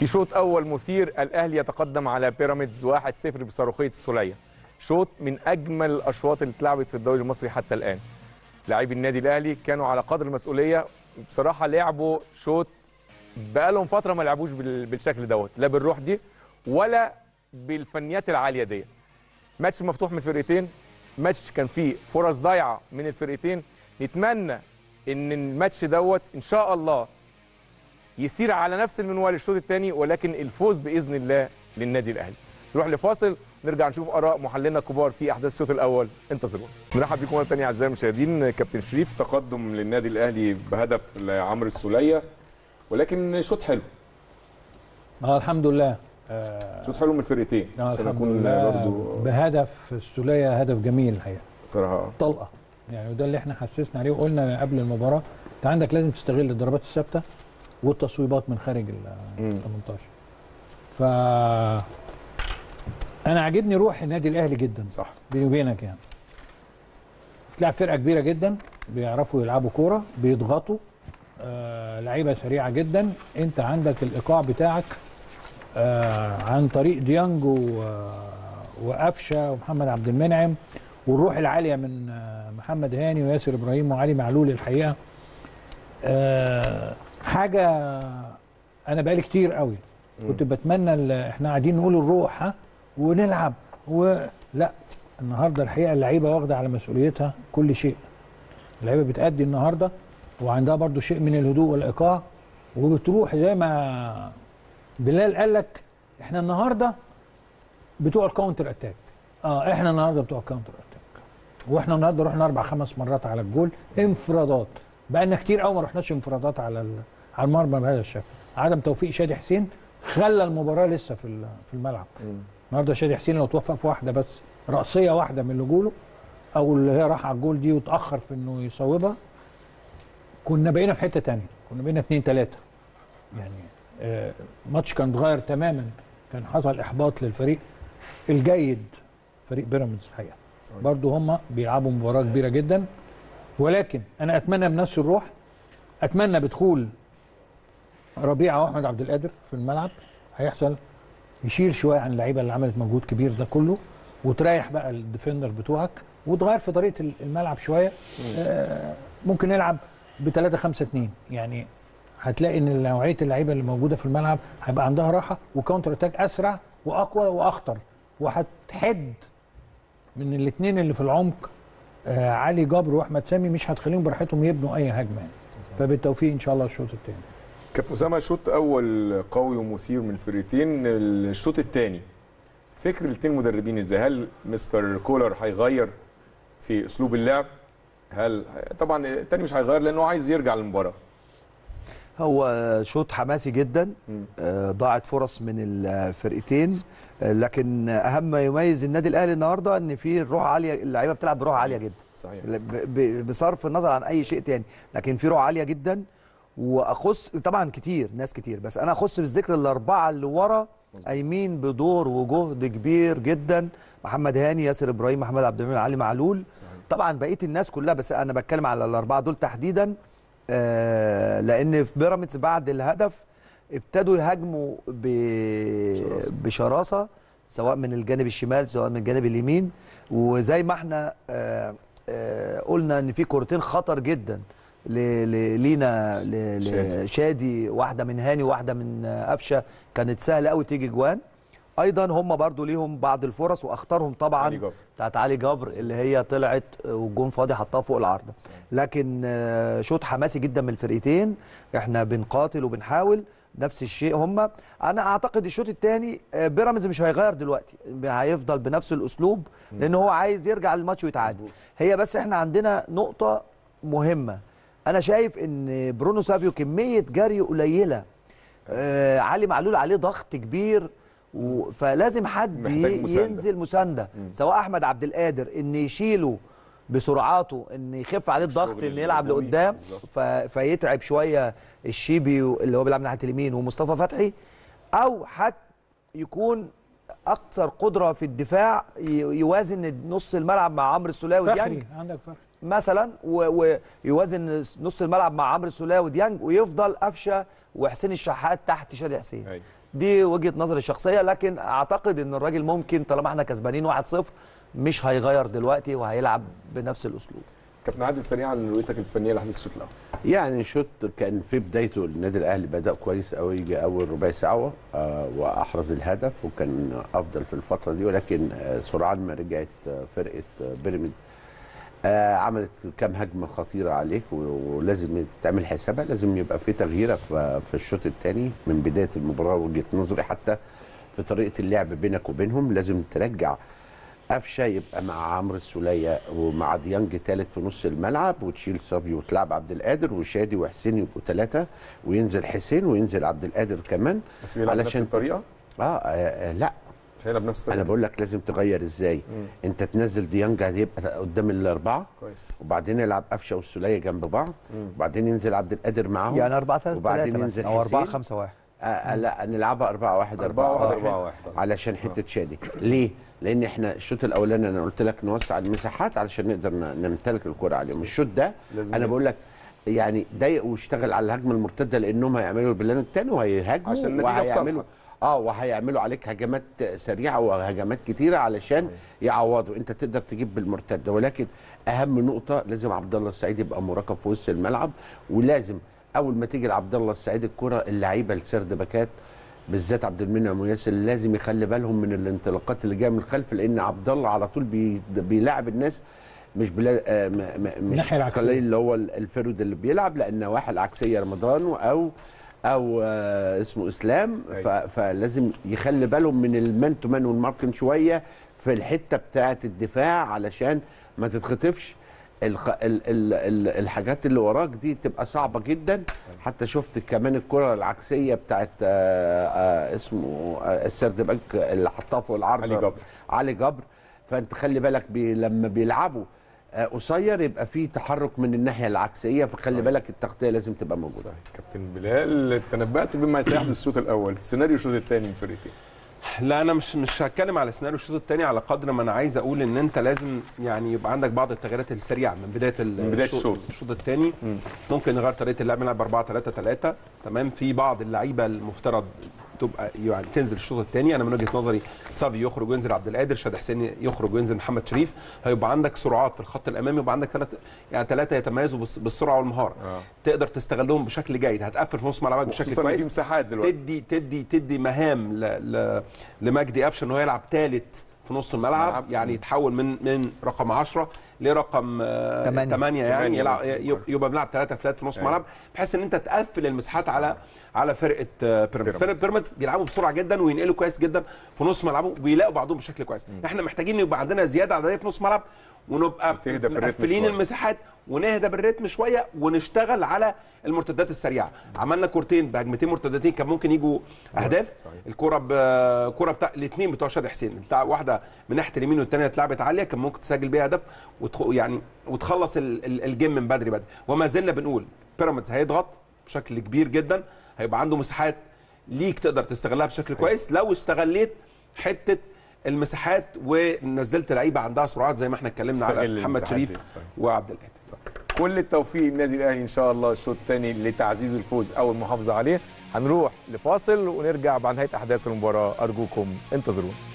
في شوط اول مثير الاهلي يتقدم على بيراميدز 1-0 بصاروخيه السوليه شوط من اجمل الاشواط اللي اتلعبت في الدوري المصري حتى الان لاعبي النادي الاهلي كانوا على قدر المسؤوليه بصراحه لعبوا شوط بقالهم فتره ما لعبوش بال- بالشكل دوت لا بالروح دي ولا بالفنيات العاليه دي ماتش مفتوح من الفرقتين ماتش كان فيه فرص ضايعه من الفرقتين نتمنى ان الماتش دوت ان شاء الله يسير على نفس المنوال الشوط الثاني ولكن الفوز باذن الله للنادي الاهلي نروح لفاصل نرجع نشوف اراء محللنا الكبار في احداث الشوط الاول انتظرونا نرحب بكم مره ثانيه اعزائي المشاهدين كابتن شريف تقدم للنادي الاهلي بهدف لعمرو السوليه ولكن شوط حلو اه الحمد لله آه شوط حلو من الفرقتين آه عشان الحمد اكون لله برضو بهدف السوليه هدف جميل الحقيقه بصراحه طلقه يعني وده اللي احنا حسسنا عليه وقلنا قبل المباراه انت عندك لازم تستغل الضربات الثابته والتصويبات من خارج ال مم. 18 ف انا عاجبني روح النادي الاهلي جدا صح بيني وبينك يعني تلعب فرقه كبيره جدا بيعرفوا يلعبوا كوره بيضغطوا آه لعيبه سريعه جدا انت عندك الايقاع بتاعك آه عن طريق ديانج و- وقفشه ومحمد عبد المنعم والروح العاليه من آه محمد هاني وياسر ابراهيم وعلي معلول الحقيقه آه حاجه انا بقالي كتير قوي كنت بتمنى ال- احنا قاعدين نقول الروح ها ونلعب ولا النهارده الحقيقه اللعيبه واخده على مسؤوليتها كل شيء اللعيبه بتأدي النهارده وعندها برضو شيء من الهدوء والايقاع وبتروح زي ما بلال قال لك احنا النهارده بتوع الكاونتر اتاك اه احنا النهارده بتوع الكاونتر اتاك واحنا النهارده رحنا اربع خمس مرات على الجول انفرادات بقالنا كتير قوي ما رحناش انفرادات على ال- على المرمى بهذا الشكل عدم توفيق شادي حسين خلى المباراه لسه في ال- في الملعب النهارده شادي حسين لو توفق في واحده بس رأسيه واحده من اللي جوله او اللي هي راح على الجول دي وتاخر في انه يصوبها كنا بقينا في حته تانية كنا بقينا اتنين تلاته يعني آه، الماتش كان اتغير تماما كان حصل احباط للفريق الجيد فريق بيراميدز الحقيقه برضو هم بيلعبوا مباراه كبيره جدا ولكن انا اتمنى بنفس الروح اتمنى بدخول ربيعه واحمد عبد القادر في الملعب هيحصل يشيل شويه عن اللعيبه اللي عملت مجهود كبير ده كله وتريح بقى الديفندر بتوعك وتغير في طريقه الملعب شويه آه ممكن نلعب ب 3 5 2 يعني هتلاقي ان نوعيه اللعيبه اللي موجوده في الملعب هيبقى عندها راحه وكاونتر اتاك اسرع واقوى واخطر وهتحد من الاثنين اللي في العمق آه علي جبر واحمد سامي مش هتخليهم براحتهم يبنوا اي هجمه يعني. فبالتوفيق ان شاء الله الشوط الثاني كابتن اسامه شوط اول قوي ومثير من الفرقتين الشوط الثاني فكر الاثنين مدربين ازاي هل مستر كولر هيغير في اسلوب اللعب هل طبعا الثاني مش هيغير لانه عايز يرجع للمباراه هو شوط حماسي جدا مم. آه، ضاعت فرص من الفرقتين آه، لكن اهم ما يميز النادي الاهلي النهارده ان في الروح عاليه اللعيبه بتلعب بروح عاليه جدا صحيح ب- ب- بصرف النظر عن اي شيء تاني لكن في روح عاليه جدا واخص طبعا كتير ناس كتير بس انا اخص بالذكر الاربعه اللي ورا قايمين بدور وجهد كبير جدا محمد هاني ياسر ابراهيم محمد عبد المنعم علي معلول طبعا بقيه الناس كلها بس انا بتكلم على الاربعه دول تحديدا آه لان في بيراميدز بعد الهدف ابتدوا يهاجموا ب- شراسة. بشراسه سواء من الجانب الشمال سواء من الجانب اليمين وزي ما احنا آه آه قلنا ان في كورتين خطر جدا ل- ل- لينا ل- شادي. لشادي واحده من هاني واحده من آه، قفشه كانت سهله قوي تيجي جوان ايضا هم برضو ليهم بعض الفرص واختارهم علي طبعا جبر. بتاعت علي جبر اللي هي طلعت آه، والجون فاضي حطها فوق العارضه لكن آه، شوط حماسي جدا من الفرقتين احنا بنقاتل وبنحاول نفس الشيء هم انا اعتقد الشوط الثاني بيراميدز مش هيغير دلوقتي هيفضل بنفس الاسلوب لان هو عايز يرجع للماتش ويتعادل هي بس احنا عندنا نقطه مهمه انا شايف ان برونو سافيو كميه جري قليله آه علي معلول عليه ضغط كبير و... فلازم حد محتاج ي- مساندة. ينزل مسانده سواء احمد عبد القادر ان يشيله بسرعاته ان يخف عليه الضغط الشغل ان يلعب الهجومي. لقدام بالظبط. ف... فيتعب شويه الشيبي اللي هو بيلعب ناحيه اليمين ومصطفى فتحي او حتى يكون اكثر قدره في الدفاع ي- يوازن نص الملعب مع عمرو السوليه وديانج فخري عندك فخري مثلا و- ويوازن نص الملعب مع عمرو السوليه وديانج ويفضل قفشه وحسين الشحات تحت شادي حسين أيوة. دي وجهه نظري الشخصيه لكن اعتقد ان الراجل ممكن طالما احنا كسبانين 1-0 مش هيغير دلوقتي وهيلعب بنفس الاسلوب كابتن عادل سريعا رؤيتك الفنيه لاحداث الشوط الاول يعني شوط كان في بدايته النادي الاهلي بدا كويس قوي يجي اول ربع ساعه آه واحرز الهدف وكان افضل في الفتره دي ولكن آه سرعان ما رجعت آه فرقه آه بيراميدز آه عملت كام هجمه خطيره عليك و- ولازم تعمل حسابها لازم يبقى في تغييره في في الشوط الثاني من بدايه المباراه وجهه نظري حتى في طريقه اللعب بينك وبينهم لازم ترجع قفشه يبقى مع عمرو السوليه ومع ديانج ثالث في نص الملعب وتشيل صافي وتلعب عبد القادر وشادي وحسين يبقوا ثلاثه وينزل حسين وينزل عبد القادر كمان بس بيلعب بنفس علشان- الطريقه آه, آه, اه لا مش هيلعب بنفس الطريقه انا بقول لك لازم تغير ازاي مم. انت تنزل ديانج هيبقى قدام الاربعه كويس وبعدين يلعب قفشه والسوليه جنب بعض مم. وبعدين ينزل عبد القادر معاهم يعني 4 3 وبعدين 3 ينزل مثلا او 4 حسين. 5 1 آه آه لا نلعبها 4 1 4 4 1 1 4 1 علشان حته شادي ليه لان احنا الشوط الاولاني انا قلت لك نوسع المساحات علشان نقدر ن- نمتلك الكره عليهم الشوط ده لازم انا يبقى- بقول لك يعني ضايق واشتغل على الهجمه المرتده لانهم هيعملوا البلان الثاني وهيهاجموا عشان النتيجة في وهيعملوا صالحك. اه وهيعملوا عليك هجمات سريعه وهجمات كتيره علشان يعوضوا انت تقدر تجيب بالمرتده ولكن اهم نقطه لازم عبد الله السعيد يبقى مراقب في وسط الملعب ولازم اول ما تيجي لعبد الله السعيد الكره اللعيبه السرد باكات بالذات عبد المنعم وياسر لازم يخلي بالهم من الانطلاقات اللي جايه من الخلف لان عبد الله على طول بي بيلاعب الناس مش بلا آه م- م- مش الناحية العكسية. قليل اللي هو ال- الفرود اللي بيلعب لان النواحي العكسيه رمضان او او آه اسمه اسلام ف- أيوة. فلازم يخلي بالهم من المان تو مان والماركن شويه في الحته بتاعه الدفاع علشان ما تتخطفش الخ... ال... ال... ال... الحاجات اللي وراك دي تبقى صعبه جدا حتى شفت كمان الكره العكسيه بتاعت آه آه اسمه آه السرد باك اللي حطها فوق العرض علي جبر. علي جبر فانت خلي بالك بي... لما بيلعبوا آه، قصير يبقى في تحرك من الناحيه العكسيه فخلي صحيح. بالك التغطيه لازم تبقى موجوده صحيح كابتن بلال تنبأت بما سيحدث الشوط الاول سيناريو الشوط الثاني للفرقتين لا انا مش مش هتكلم على سيناريو الشوط الثاني على قدر ما انا عايز اقول ان انت لازم يعني يبقى عندك بعض التغييرات السريعه من بدايه ال- من بداية الشوط. الشوط الثاني مم. ممكن نغير طريقه اللعب نلعب 4 3 3 تمام في بعض اللعيبه المفترض تبقى يعني تنزل الشوط الثاني انا من وجهه نظري صافي يخرج وينزل عبد القادر شاد حسين يخرج وينزل محمد شريف هيبقى عندك سرعات في الخط الامامي يبقى عندك ثلاث يعني ثلاثه يتميزوا بالس- بالسرعه والمهاره آه. تقدر تستغلهم بشكل جيد هتقفل في نص ملعبك بشكل خصوصا إن في كويس مساحات دلوقتي تدي تدي تدي مهام ل... ل... لمجدي قفشه ان هو يلعب ثالث في نص الملعب الملعب. يعني يتحول من من رقم 10 لرقم تمانية. 8 يعني تمانية. يلعب يب- يبقى بنلعب ثلاثه فلات في نص أيوة. الملعب بحيث ان انت تقفل المساحات على على فرقه آه، بيراميدز فرقه بيراميدز. بيراميدز بيلعبوا بسرعه جدا وينقلوا كويس جدا في نص ملعبهم وبيلاقوا بعضهم بشكل كويس احنا محتاجين يبقى عندنا زياده عدديه في نص الملعب ونبقى وتهدى في الريتم مقفلين شوية. المساحات ونهدى بالريتم شويه ونشتغل على المرتدات السريعه عملنا كورتين بهجمتين مرتدتين كان ممكن يجوا اهداف صحيح. الكره بكره بتاع الاثنين بتوع شادي حسين بتاع واحده من ناحيه اليمين والثانيه اتلعبت عاليه كان ممكن تسجل بيها هدف وتخ... يعني وتخلص ال- ال- الجيم من بدري بدري وما زلنا بنقول بيراميدز هيضغط بشكل كبير جدا هيبقى عنده مساحات ليك تقدر تستغلها بشكل كويس لو استغليت حته المساحات ونزلت لعيبه عندها سرعات زي ما احنا اتكلمنا على استغل محمد المساحات شريف دي، صحيح. وعبد القادر كل التوفيق للنادي الاهلي ان شاء الله الشوط الثاني لتعزيز الفوز او المحافظه عليه هنروح لفاصل ونرجع بعد نهايه احداث المباراه ارجوكم انتظرونا